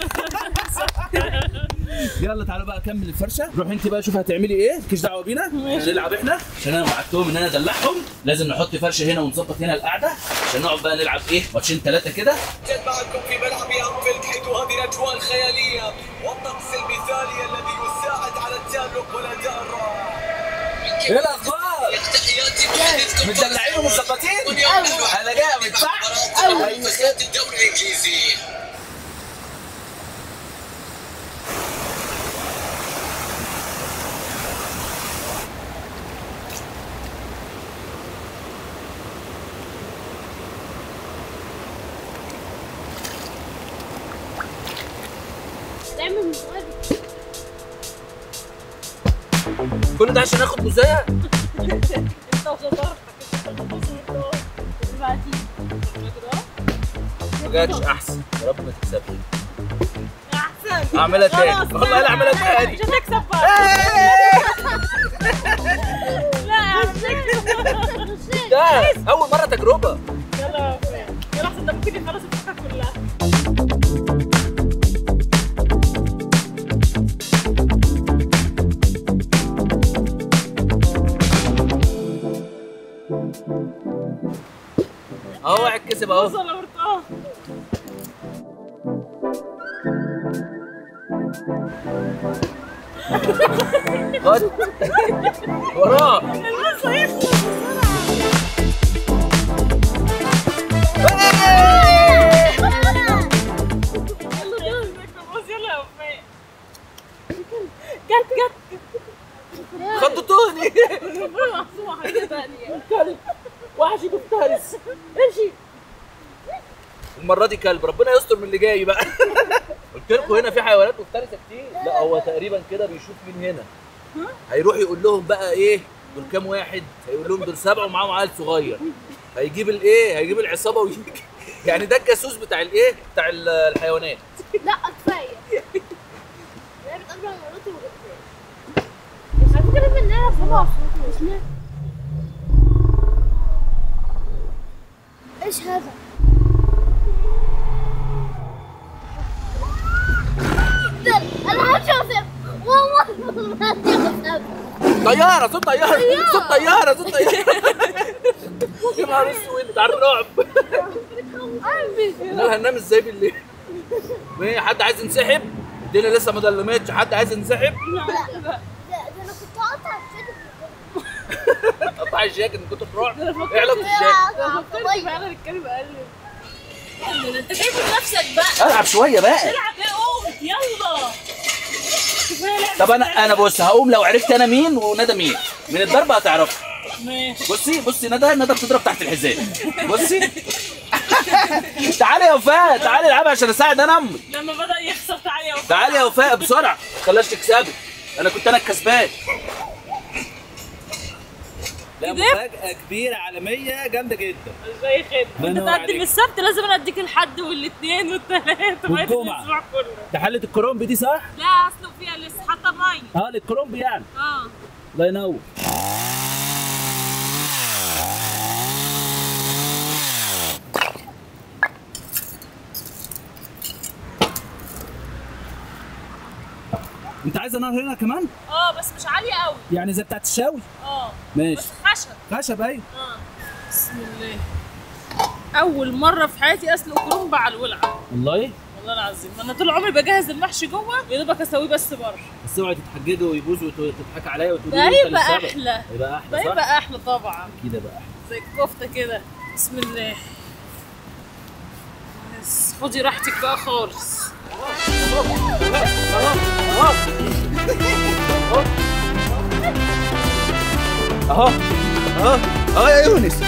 [SPEAKER 2] يلا تعالوا بقى اكمل الفرشه روح انت بقى شوف هتعملي ايه مالكيش دعوه بينا نلعب احنا عشان انا وعدتهم ان انا ادلعهم لازم نحط فرشه هنا ونظبط هنا القعده عشان نقعد بقى نلعب ايه ماتشين ثلاثه كده
[SPEAKER 4] جد معكم في ملعب أنفيلد حيث هذه الأجواء الخيالية والطقس المثالي الذي يساعد على التألق والأداء الرائع
[SPEAKER 2] ايه الاخبار
[SPEAKER 4] تحياتي محدثكم
[SPEAKER 2] متدلعين ومظبطين
[SPEAKER 4] واليوم نحن
[SPEAKER 2] انا جامد صح
[SPEAKER 4] مباراة مسيرة الدوري الإنجليزي
[SPEAKER 1] تعمل مقابل
[SPEAKER 2] كل ده عشان اخد مزايا
[SPEAKER 3] انت وشطارتك
[SPEAKER 2] ما جاتش احسن يا رب ما تكسبش
[SPEAKER 3] احسن
[SPEAKER 2] اعملها تاني
[SPEAKER 3] خلاص،
[SPEAKER 2] والله لا اعملها تاني
[SPEAKER 3] مش هتكسب بقى لا
[SPEAKER 2] ده اول مره تجربه
[SPEAKER 3] يلا يا وفاء يلا احسن ده ممكن يخلص الفكره كلها
[SPEAKER 2] اهو واحد كسب اهو
[SPEAKER 3] وصل اه
[SPEAKER 2] خد وراه
[SPEAKER 3] الماتش هيخلص يلا يلا يلا يا وفاء جت جت
[SPEAKER 2] المره دي كلب ربنا يستر من اللي جاي بقى قلت لكم هنا في حيوانات مفترسه كتير لا هو تقريبا كده بيشوف مين هنا هيروح يقول لهم بقى ايه دول كام واحد هيقول لهم دول سبعه ومعاهم عيل صغير هيجيب الايه هيجيب العصابه ويجي يعني ده الجاسوس بتاع الايه بتاع ال- الحيوانات
[SPEAKER 1] لا كفايه انا بتقابل مراتي وغيرتين على فكره ان انا خلاص مش ليه ايش هذا؟ ده انا هشوف والله ما هشوف
[SPEAKER 2] طياره صوت طياره صوت طياره صوت طياره يا نهار اسود على الرعب لا هننام ازاي بالليل؟ ايه حد عايز ينسحب؟ الدنيا لسه ما ظلمتش حد عايز ينسحب؟
[SPEAKER 1] لا ده ده انا كنت هقطع الفيديو
[SPEAKER 2] قطع الجاكيت من كتر الرعب ايه علاقه الجاكيت؟
[SPEAKER 3] فعلا الكلب قال لي انت جايب نفسك بقى
[SPEAKER 2] العب شويه بقى
[SPEAKER 3] العب ايه قوم يلا كفايه لعب
[SPEAKER 2] طب انا انا بص هقوم لو عرفت انا مين وندى مين من الضربه هتعرف
[SPEAKER 3] ماشي
[SPEAKER 2] بصي بصي ندى ندى بتضرب تحت الحزام بصي تعالي يا وفاء تعالي العبي عشان اساعد انا امي
[SPEAKER 3] لما بدا يخسر تعالى يا وفاء.
[SPEAKER 2] تعالي يا وفاء بسرعه خلاش تكسبي انا كنت انا الكسبان لا
[SPEAKER 3] كده؟
[SPEAKER 2] مفاجأة كبيرة عالمية جامدة جدا
[SPEAKER 3] زي خير
[SPEAKER 2] الله
[SPEAKER 3] انت
[SPEAKER 2] ينور
[SPEAKER 3] تقدم
[SPEAKER 2] عليك.
[SPEAKER 3] السبت لازم انا اديك الحد والاثنين والثلاث وبقيت
[SPEAKER 2] والجمعة.
[SPEAKER 3] الاسبوع كله
[SPEAKER 2] ده حلة الكرومب دي صح؟
[SPEAKER 3] لا اصله فيها لسه حتى ميه
[SPEAKER 2] اه للكرومب يعني
[SPEAKER 3] اه
[SPEAKER 2] الله ينور انت عايزه نار هنا كمان؟
[SPEAKER 3] اه بس مش عاليه قوي
[SPEAKER 2] يعني زي بتاعت الشاوي؟
[SPEAKER 3] اه
[SPEAKER 2] ماشي
[SPEAKER 3] بس خشب
[SPEAKER 2] خشب ايوه
[SPEAKER 3] اه بسم الله اول مره في حياتي اسلق كرنب على الولعه
[SPEAKER 2] والله
[SPEAKER 3] والله العظيم انا طول عمري بجهز المحشي جوه يا دوبك اسويه بس بره
[SPEAKER 2] بس اوعي تتحججوا ويبوظوا وتضحك عليا وتقولوا
[SPEAKER 3] ده
[SPEAKER 2] لي انت
[SPEAKER 3] هيبقى
[SPEAKER 2] السبب.
[SPEAKER 3] احلى
[SPEAKER 2] هيبقى
[SPEAKER 3] ده
[SPEAKER 2] احلى صح؟
[SPEAKER 3] يبقى احلى طبعا
[SPEAKER 2] كده بقى احلى
[SPEAKER 3] زي الكفته كده بسم الله بس خدي راحتك بقى خالص
[SPEAKER 2] اهو اهو اهو يا يونس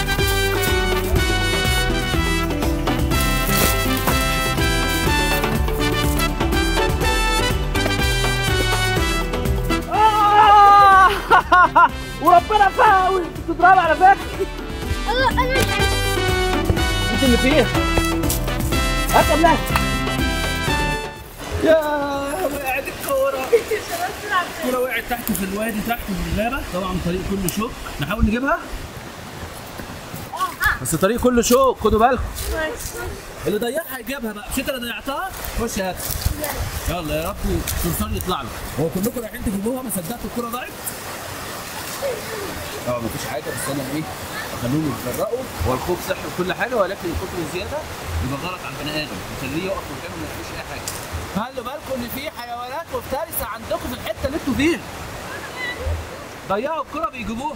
[SPEAKER 2] وربنا فاول بتضرب على فكره
[SPEAKER 1] انا انا الحين
[SPEAKER 2] انت اللي فيها هات قبلها يا وقعت الكوره الكوره وقعت تحت في الوادي تحت في الغابه طبعا طريق كله شوك نحاول نجيبها بس طريق كله شوك خدوا بالكم اللي ضيعها هيجيبها بقى مش انت اللي ضيعتها خش هات يلا يا رب الصرصار يطلع له هو كلكم رايحين تجيبوها ما صدقتوا الكوره ضاعت اه مفيش حاجه بس انا ايه خلوهم يتجرأوا هو الخوف صحي وكل حاجه ولكن الكتر الزياده يبقى غلط على البني ادم يخليه يقف مكانه ما يعملش اي حاجه خلوا بالكم ان في حيوانات مفترسه عندكم في الحته اللي انتوا فيها ضيعوا الكره بيجيبوها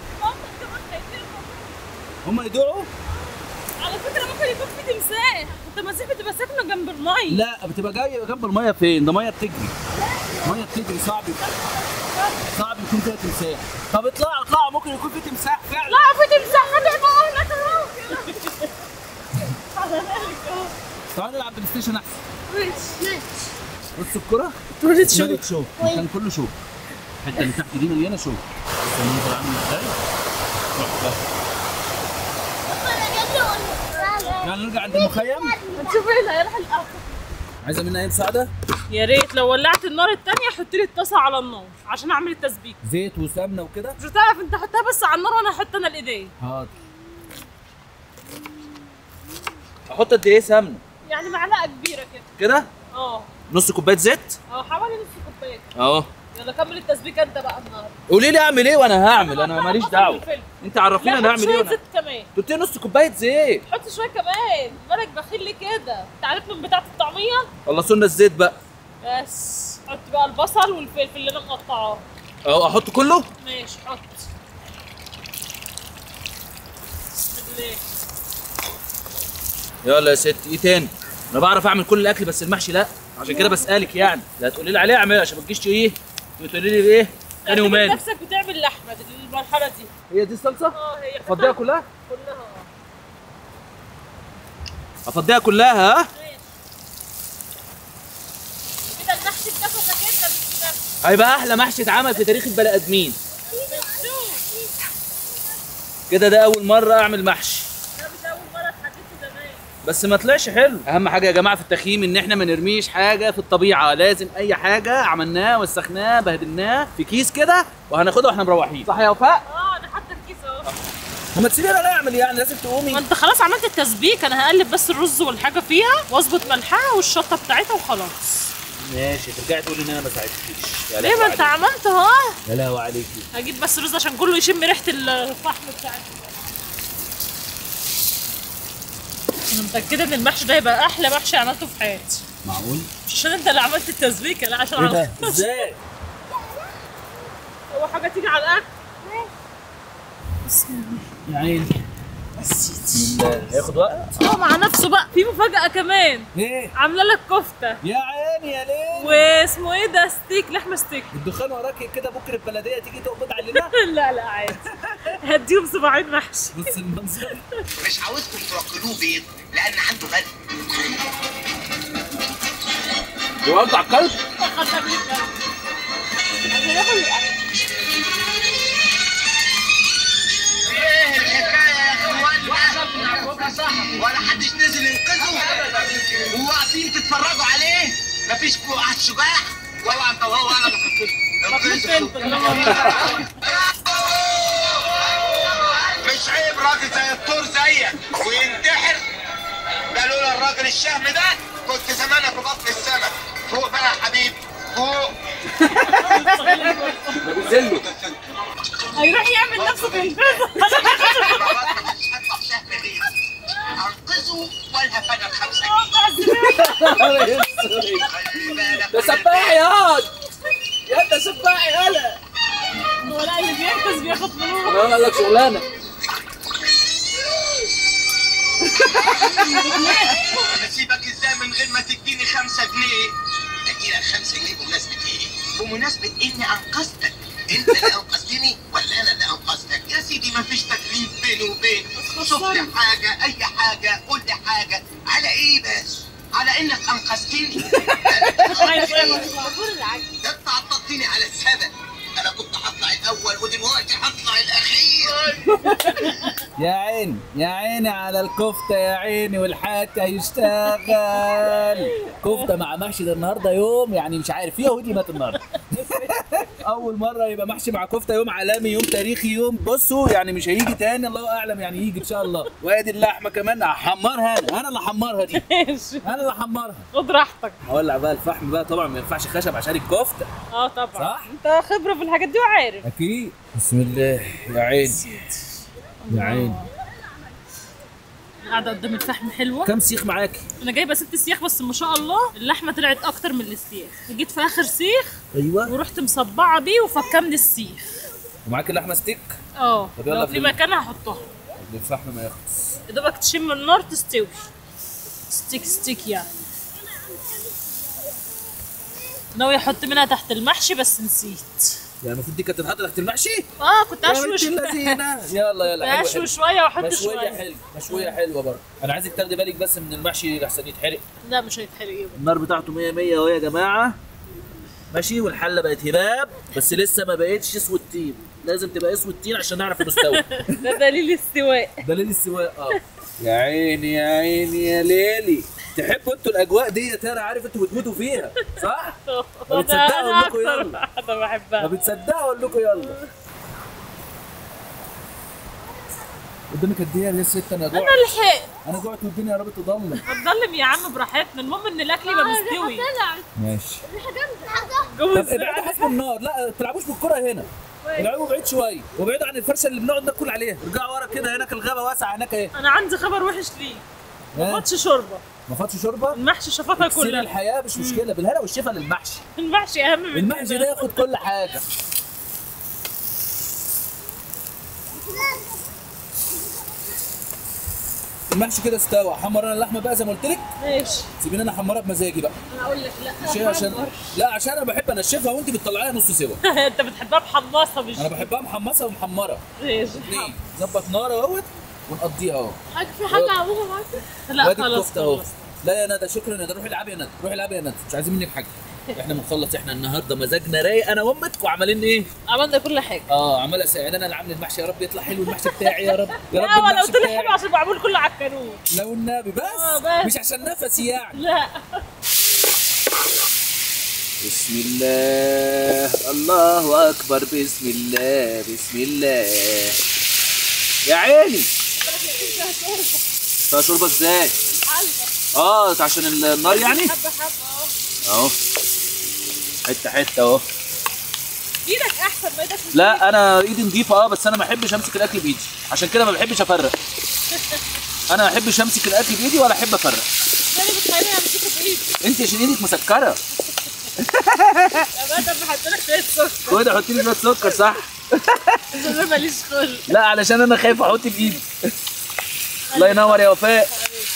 [SPEAKER 2] هم يدوعوا
[SPEAKER 3] على فكره ممكن يكون في تمساح التماسيح بتبقى ساكنه جنب الميه
[SPEAKER 2] لا بتبقى جايه جنب الميه فين ده ميه بتجري ميه بتجري صعب صعب يكون فيها تمساح طب اطلعوا اطلعوا ممكن يكون في تمساح فعلا
[SPEAKER 3] لا في تمساح هتبقى هناك اهو على بالك اهو
[SPEAKER 2] تعالوا نلعب بلاي ستيشن احسن
[SPEAKER 1] ماشي
[SPEAKER 2] بصوا الكره
[SPEAKER 3] تولد شو
[SPEAKER 2] ملك شوك كان كله شوك الحته اللي تحت دي مليانه شوك بص المنظر عامل ازاي تحفه يلا نرجع عند المخيم
[SPEAKER 3] هتشوف ايه اللي هيروح الاخر
[SPEAKER 2] عايزه منها ايه مساعده
[SPEAKER 3] يا ريت لو ولعت النار التانية حط لي الطاسة على النار عشان اعمل التسبيك
[SPEAKER 2] زيت وسمنه وكده
[SPEAKER 3] مش هتعرف انت حطها بس على النار وانا احط انا الايدين
[SPEAKER 2] حاضر احط قد ايه سمنه
[SPEAKER 3] يعني معلقة كبيرة كده
[SPEAKER 2] كده
[SPEAKER 3] اه
[SPEAKER 2] نص كوبايه زيت
[SPEAKER 3] اه حوالي نص كوباية
[SPEAKER 2] اهو
[SPEAKER 3] يلا كمل التسبيك انت بقى النار
[SPEAKER 2] قولي لي اعمل ايه وانا هعمل انا ماليش دعوه انت عرفيني انا
[SPEAKER 3] لا حط
[SPEAKER 2] هعمل ايه
[SPEAKER 3] شوية
[SPEAKER 2] وانا
[SPEAKER 3] زيت كمان
[SPEAKER 2] قلت لي نص كوبايه زيت
[SPEAKER 3] حط شوية كمان مالك بخيل ليه كده انت عارف من بتاعة الطعمية
[SPEAKER 2] خلصوا الزيت بقى
[SPEAKER 3] بس حط بقى البصل والفلفل اللي انا مقطعاه
[SPEAKER 2] اهو احط كله
[SPEAKER 3] ماشي حط بسم الله
[SPEAKER 2] يلا يا ستي ايه تاني انا بعرف اعمل كل الاكل بس المحشي لا عشان كده بسالك يعني لا تقولي لي عليه اعملها عشان ما تجيش ايه تقولي لي ايه تاني
[SPEAKER 3] اعتبر
[SPEAKER 2] ومالي
[SPEAKER 3] نفسك بتعمل لحمة دي المرحلة دي
[SPEAKER 2] هي دي الصلصه
[SPEAKER 3] اه هي
[SPEAKER 2] فضيها كلها
[SPEAKER 3] كلها اه
[SPEAKER 2] افضيها كلها ها
[SPEAKER 3] كده المحشي بنفسك انت مش بنفسك
[SPEAKER 2] هيبقى احلى محشي اتعمل في تاريخ البني ادمين كده ده اول مره اعمل محشي
[SPEAKER 3] ده مش اول مره اتحدثت زمان
[SPEAKER 2] بس ما طلعش حلو اهم حاجه يا جماعه في التخييم ان احنا ما نرميش حاجه في الطبيعه لازم اي حاجه عملناه وسخناه بهدلناه في كيس كده وهناخدها واحنا مروحين صح يا وفاء
[SPEAKER 3] اه انا حاطه الكيس اهو
[SPEAKER 2] ما تسيبينا نعمل يعني لازم
[SPEAKER 3] ما
[SPEAKER 2] تقومي
[SPEAKER 3] انت خلاص عملت التسبيك انا هقلب بس الرز والحاجه فيها واظبط ملحها والشطه بتاعتها وخلاص
[SPEAKER 2] ماشي ترجعي تقولي ان انا ما ساعدتكيش يا
[SPEAKER 3] ليه
[SPEAKER 2] لهوي
[SPEAKER 3] ما انت
[SPEAKER 2] عليكي.
[SPEAKER 3] عملت اهو
[SPEAKER 2] يا لهوي عليكي
[SPEAKER 3] هجيب بس رز عشان كله يشم ريحه الفحم بتاعتي انا متاكده ان المحشي ده هيبقى احلى محشي عملته في حياتي
[SPEAKER 2] معقول
[SPEAKER 3] مش عشان انت اللي عملت التسبيكه لا عشان
[SPEAKER 2] ايه ده
[SPEAKER 3] عملت-
[SPEAKER 2] ازاي
[SPEAKER 3] هو حاجه تيجي على الاكل
[SPEAKER 2] يا عيني بسم الله هياخد وقت
[SPEAKER 3] اه مع نفسه بقى في مفاجاه كمان
[SPEAKER 2] ايه
[SPEAKER 3] عامله لك كفته
[SPEAKER 2] يا عيني يا ليه
[SPEAKER 3] واسمه ايه ده ستيك لحمه ستيك
[SPEAKER 2] الدخان وراكي كده بكره البلديه تيجي تقبض علينا
[SPEAKER 3] لا لا عادي هديهم صباعين محشي
[SPEAKER 2] بص المنظر
[SPEAKER 5] مش عاوزكم توكلوه بيض لان عنده غد
[SPEAKER 2] يوقع القلب
[SPEAKER 5] ايه الحكايه يا اخوانا ولا حدش نزل ينقذه وواقفين تتفرجوا عليه مفيش واحد شجاع ولا انت وهو انا مش عيب راجل زي الطور زيك وينتحر ده لولا الراجل الشهم ده كنت زمانك في بطن السمك فوق بقى يا حبيبي فوق
[SPEAKER 2] ده بينزل له
[SPEAKER 3] هيروح يعمل نفسه في الفيزا
[SPEAKER 5] انقذوا ولا فانا الخمسه جنيه خلي بالك
[SPEAKER 2] ده سباح يا واد يا انت سباح يالا
[SPEAKER 3] ولا اللي بينقذ بياخد فلوس
[SPEAKER 2] انا اقول لك شغلانه
[SPEAKER 5] انا اسيبك ازاي من غير ما تديني خمسة جنيه اديلك خمسة جنيه بمناسبة ايه؟ بمناسبة اني انقذتك انت اللي انقذتني ولا انا اللي انقذتك؟ يا سيدي مفيش تكليف بيني وبينك شوف لي حاجة اي حاجة قول لي حاجة على ايه بس؟ على انك انقذتني ده انت عطلتني على السبب انا كنت هطلع الاول ودلوقتي هطلع الاخير
[SPEAKER 2] يا عيني يا عيني على الكفته يا عيني والحاجة هيشتغل كفته مع محشي ده النهارده يوم يعني مش عارف في يهودي مات النهارده اول مره يبقى محشي مع كفته يوم عالمي يوم تاريخي يوم بصوا يعني مش هيجي تاني الله اعلم يعني يجي ان شاء الله وادي اللحمه كمان هحمرها انا انا اللي هحمرها دي
[SPEAKER 3] ماشي
[SPEAKER 2] انا اللي هحمرها
[SPEAKER 3] خد راحتك
[SPEAKER 2] هولع بقى الفحم بقى طبعا ما ينفعش خشب عشان الكفته
[SPEAKER 3] اه طبعا
[SPEAKER 2] صح؟
[SPEAKER 3] انت خبره في الحاجات دي وعارف
[SPEAKER 2] اكيد بسم الله يا عيني يا عيني
[SPEAKER 3] قاعده قدام الفحم حلوه
[SPEAKER 2] كم سيخ معاكي
[SPEAKER 3] انا جايبه ست سياخ بس ما شاء الله اللحمه طلعت اكتر من السياخ جيت في اخر سيخ
[SPEAKER 2] ايوه
[SPEAKER 3] ورحت مصبعه بيه وفكمني السيخ
[SPEAKER 2] ومعاكي لحمه ستيك
[SPEAKER 3] اه
[SPEAKER 2] طب يلا
[SPEAKER 3] لو في
[SPEAKER 2] بال-
[SPEAKER 3] مكان هحطها
[SPEAKER 2] الفحم ما يخلص
[SPEAKER 3] يا دوبك تشم النار تستوي ستيك ستيك يعني ناوي احط منها تحت المحشي بس نسيت
[SPEAKER 2] يعني المفروض دي كانت تتحط تحت المحشي
[SPEAKER 3] اه كنت
[SPEAKER 2] يا بنت
[SPEAKER 3] اشوي
[SPEAKER 2] اللذينه يلا يلا حلوة،
[SPEAKER 3] اشوي
[SPEAKER 2] حلوة.
[SPEAKER 3] شويه واحط
[SPEAKER 2] مشوية
[SPEAKER 3] شويه
[SPEAKER 2] حلوة مشوية حلوة برضه أنا عايزك تاخدي بالك بس من المحشي لحسن يتحرق
[SPEAKER 3] لا مش هيتحرق يابا
[SPEAKER 2] النار بتاعته 100 100 اهو يا جماعة ماشي والحلة بقت هباب بس لسه ما بقتش اسود تين لازم تبقى اسود تين عشان نعرف المستوى
[SPEAKER 3] ده دليل استواء
[SPEAKER 2] دليل السواق اه يا عيني يا عيني يا ليلي تحبوا انتوا الاجواء دي ترى عارف انتوا بتموتوا فيها صح؟ ما بتصدقوا
[SPEAKER 3] انا
[SPEAKER 2] أقول لكم
[SPEAKER 3] اكتر
[SPEAKER 2] يلا.
[SPEAKER 3] واحده
[SPEAKER 2] ما
[SPEAKER 3] بحبها
[SPEAKER 2] بتصدقوا اقول لكم يلا قدامك قد ايه يا ست انا جوعت
[SPEAKER 3] انا لحقت
[SPEAKER 2] انا جوعت والدنيا قربت تضلم
[SPEAKER 3] هتضلم يا عم براحتنا المهم ان الاكل يبقى مستوي
[SPEAKER 2] ماشي
[SPEAKER 3] جوه
[SPEAKER 2] طب ابعدوا حسب النار لا ما تلعبوش بالكره هنا العبوا بعيد شويه وابعدوا عن الفرشه اللي بنقعد ناكل عليها ارجعوا ورا كده هناك الغابه واسعه هناك اهي
[SPEAKER 3] انا عندي خبر وحش ليه ما
[SPEAKER 2] ها؟
[SPEAKER 3] فاتش شوربه
[SPEAKER 2] ما فاتش شوربه
[SPEAKER 3] المحشي شفطها
[SPEAKER 2] سير
[SPEAKER 3] كلها
[SPEAKER 2] الحياه مش مشكله بالهنا والشفا للمحشي
[SPEAKER 3] المحشي اهم من
[SPEAKER 2] المحشي
[SPEAKER 3] كده.
[SPEAKER 2] ده ياخد كل حاجه المحشي كده استوى حمر انا اللحمه بقى زي ما قلت لك
[SPEAKER 3] ماشي
[SPEAKER 2] سيبيني انا احمرها بمزاجي بقى
[SPEAKER 3] انا اقول لك لا
[SPEAKER 2] مش هي عشان لا عشان انا بحب انشفها وانت بتطلعيها نص سوا
[SPEAKER 3] انت بتحبها محمصه مش
[SPEAKER 2] انا بحبها محمصه ومحمره
[SPEAKER 3] ماشي
[SPEAKER 2] اثنين ظبط نار اهوت ونقضيها اهو
[SPEAKER 1] حاجه في حاجه عملها معاك
[SPEAKER 3] لا
[SPEAKER 2] وادي
[SPEAKER 3] خلاص
[SPEAKER 2] الكفته اهو
[SPEAKER 3] خلاص
[SPEAKER 2] لا يا ندى شكرا يا ندى روحي العبي يا ندى روحي العبي يا ندى مش عايزين منك حاجه احنا بنخلص احنا النهارده مزاجنا رايق انا وامك وعمالين ايه
[SPEAKER 3] عملنا كل حاجه
[SPEAKER 2] اه عمال اساعد انا اللي عامل المحشي يا رب يطلع حلو المحشي بتاعي يا رب يا رب
[SPEAKER 3] لا وانا
[SPEAKER 2] المحشي
[SPEAKER 3] قلت لك
[SPEAKER 2] بتاعي
[SPEAKER 3] حلو عشان معمول كله على الكانون
[SPEAKER 2] لو النبي بس,
[SPEAKER 3] آه، بس.
[SPEAKER 2] مش عشان نفسي يعني
[SPEAKER 3] لا
[SPEAKER 2] بسم الله الله اكبر بسم الله بسم الله يا عيني فيها شوربه ازاي اه عشان النار يعني
[SPEAKER 3] حبه حبه اهو
[SPEAKER 2] اهو حته حته اهو
[SPEAKER 3] ايدك احسن ما ايدك مش
[SPEAKER 2] لا انا ايدي نظيفه اه بس انا ما بحبش امسك الاكل بايدي عشان كده ما بحبش افرق انا ما بحبش امسك الاكل بايدي ولا احب افرق
[SPEAKER 3] انا بتخيل انا مسكت بايدي
[SPEAKER 2] انت عشان ايدك مسكره
[SPEAKER 3] يا بقى طب بحط لك شويه سكر
[SPEAKER 2] خد حط لي شويه سكر صح
[SPEAKER 3] انا ماليش خل
[SPEAKER 2] لا علشان انا خايف احط بايدي الله ينور يا وفاء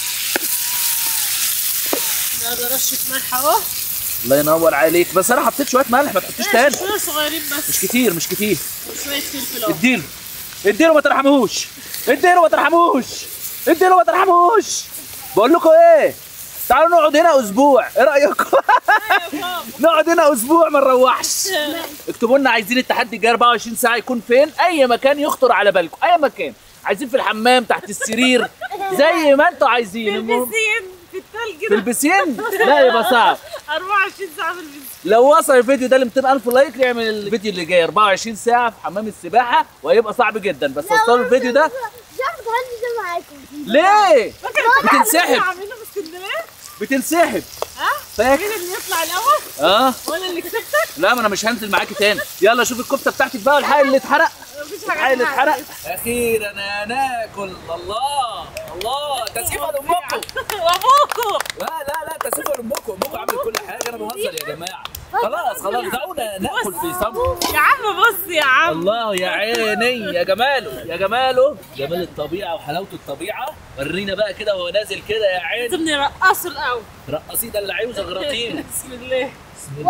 [SPEAKER 3] يلا رشه ملح اهو
[SPEAKER 2] الله ينور عليك بس انا حطيت شويه ملح ما تحطيش تاني
[SPEAKER 3] شويه صغيرين
[SPEAKER 2] مش
[SPEAKER 3] بس
[SPEAKER 2] كتير مش كتير
[SPEAKER 3] وشويه فلفل اهو
[SPEAKER 2] اديله اديله ما ترحموش اديله ما ترحموش اديله ما ترحموش بقول لكم ايه تعالوا نقعد هنا اسبوع ايه رايكم نقعد هنا اسبوع ما نروحش اكتبوا لنا عايزين التحدي الجاي 24 ساعه يكون فين اي مكان يخطر على بالكم اي مكان عايزين في الحمام تحت السرير زي ما انتوا عايزين المهم
[SPEAKER 3] البسين في التلج
[SPEAKER 2] في
[SPEAKER 3] ده
[SPEAKER 2] البسين لا يبقى صعب
[SPEAKER 3] 24 ساعه في البسين
[SPEAKER 2] لو وصل الفيديو ده ل 200000 لايك نعمل الفيديو اللي جاي 24 ساعه في حمام السباحه وهيبقى صعب جدا بس وصلوا الفيديو ده
[SPEAKER 1] مش عارفه تهني ده معاكم
[SPEAKER 2] ليه بتنسحب
[SPEAKER 3] عاملينه في اسكندريه
[SPEAKER 2] بتنسحب
[SPEAKER 3] ها
[SPEAKER 2] فاكر
[SPEAKER 3] مين اللي يطلع الاول
[SPEAKER 2] اه
[SPEAKER 3] وانا اللي كسبتك
[SPEAKER 2] لا ما انا مش هنزل معاكي تاني يلا شوف الكفته بتاعتك بقى والحاجه اللي اتحرق
[SPEAKER 3] مفيش
[SPEAKER 2] الحاجه
[SPEAKER 3] حاجه
[SPEAKER 2] اللي
[SPEAKER 3] اسمها
[SPEAKER 2] اتحرق اخيرا ناكل الله الله تسقيفه لامكم
[SPEAKER 3] وابوكم
[SPEAKER 2] لا لا لا تسقيفه لامكم امكم عامل كل حاجه انا بهزر يا جماعه خلاص خلاص دعونا ناكل في صمت
[SPEAKER 3] يا عم بص يا عم
[SPEAKER 2] الله يا عيني يا جماله يا جماله جمال الطبيعه وحلاوه الطبيعه ورينا بقى كده وهو نازل كده يا عيني
[SPEAKER 3] لازم نرقصه الاول
[SPEAKER 2] رقصيه ده اللي عاوز اغراطين
[SPEAKER 3] بسم الله
[SPEAKER 2] بسم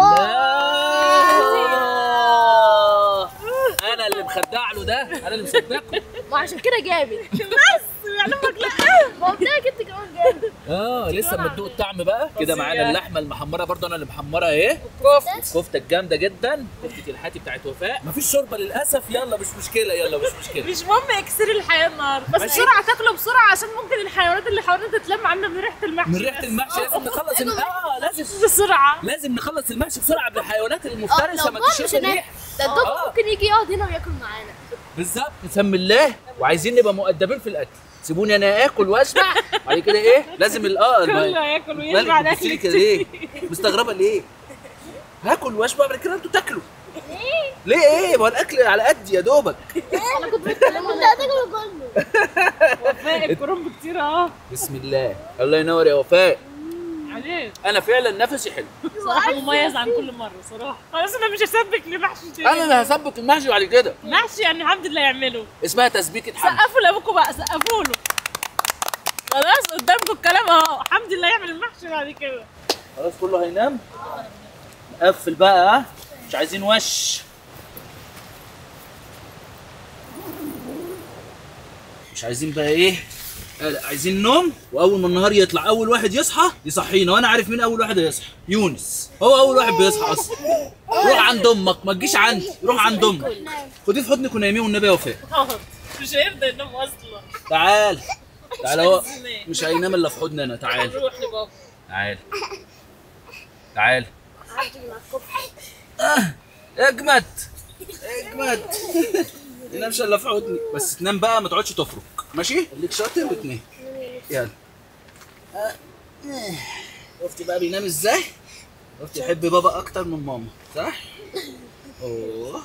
[SPEAKER 2] الله انا اللي مخدع له ده انا اللي مصدقه
[SPEAKER 1] ما عشان كده جامد
[SPEAKER 3] بس يعلمك لا
[SPEAKER 1] ما قلت لك انت كمان جامد
[SPEAKER 2] اه لسه ما تدوق الطعم بقى كده
[SPEAKER 3] فظيع.
[SPEAKER 2] معانا اللحمه المحمره برضه انا اللي محمرها اهي
[SPEAKER 3] كفته
[SPEAKER 2] الكفته الجامده جدا كفته الحاتي بتاعت وفاء مفيش شوربه للاسف يلا مش مشكله يلا مش مشكله
[SPEAKER 3] مش مهم اكسري الحياه النهارده بس
[SPEAKER 2] ماشي.
[SPEAKER 3] بسرعه تاكله بسرعه عشان ممكن الحيوانات اللي حوالينا تتلم عنا من ريحه المحشي
[SPEAKER 2] من ريحه المحشي لازم نخلص الم- اه لازم
[SPEAKER 3] بسرعه
[SPEAKER 2] لازم نخلص المحشي بسرعه قبل الحيوانات المفترسه ما
[SPEAKER 1] لو جوع
[SPEAKER 2] تشوف
[SPEAKER 1] مش هناكل
[SPEAKER 2] الريح
[SPEAKER 1] ده الدكتور
[SPEAKER 2] آه.
[SPEAKER 1] ممكن يجي يقعد هنا وياكل معانا
[SPEAKER 2] بالظبط نسمي الله وعايزين نبقى مؤدبين في الاكل سيبوني انا اكل واشبع بعد كده ايه لازم ال- اه الب-
[SPEAKER 3] كله ياكل
[SPEAKER 2] مالك
[SPEAKER 3] ويشبع
[SPEAKER 2] بتبصي لي
[SPEAKER 3] الاكل
[SPEAKER 2] كده ليه مستغربه ليه هاكل واشبع بعد كده انتوا تاكلوا ليه ايه ما هو الاكل على قد يا دوبك
[SPEAKER 1] انا كنت بتكلم انت هتاكل كله
[SPEAKER 3] وفاء الكرنب كتير اهو
[SPEAKER 2] بسم الله الله ينور يا وفاء
[SPEAKER 3] عليك
[SPEAKER 2] انا فعلا نفسي حلو
[SPEAKER 3] صراحه مميز عن كل مره صراحه خلاص انا مش هسبك لمحشي تاني.
[SPEAKER 2] انا اللي هسبك المحشي بعد كده
[SPEAKER 3] محشي يعني حمد لله يعمله
[SPEAKER 2] اسمها تسبيكه حمد
[SPEAKER 3] سقفوا لابوكم بقى سقفوا له خلاص قدامكم الكلام اهو حمد لله يعمل المحشي بعد كده
[SPEAKER 2] خلاص كله هينام نقفل بقى ها مش عايزين وش مش عايزين بقى ايه آه، لا، عايزين نوم واول ما النهار يطلع اول واحد يصحى يصحينا وانا عارف مين اول واحد هيصحى يونس هو اول واحد بيصحى اصلا روح عند امك ما تجيش عندي روح عند امك خديه في حضنك وناميه والنبي يا وفاء
[SPEAKER 3] حاضر. مش هيرضى ينام اصلا
[SPEAKER 2] تعال تعال هو
[SPEAKER 3] عايز ينام.
[SPEAKER 2] مش هينام الا في حضني انا تعال
[SPEAKER 3] نروح لبابا
[SPEAKER 2] تعال تعال آه، اجمد اجمد ما تنامش الا في حضني بس تنام بقى ما تقعدش تفرك ماشي خليك شاطر وتنام يلا آه، آه. شفتي بقى بينام ازاي شفتي يحب بابا اكتر من ماما صح اوه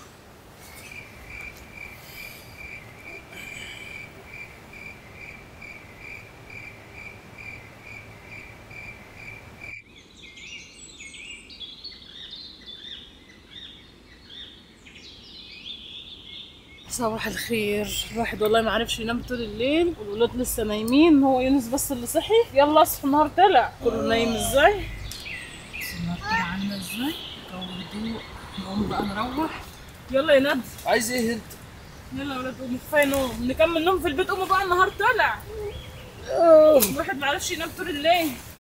[SPEAKER 3] صباح الخير الواحد والله ما عرفش ينام طول الليل والولاد لسه نايمين هو يونس بس اللي صحي يلا اصحى النهار طلع كله نايم ازاي بص النهار طلع عامله ازاي جو هدوء نقوم بقى نروح يلا يا ند
[SPEAKER 2] عايز ايه انت
[SPEAKER 3] يلا يا ولاد قوموا كفايه نوم نكمل نوم في البيت قوموا بقى النهار طلع الواحد معرفش ينام طول الليل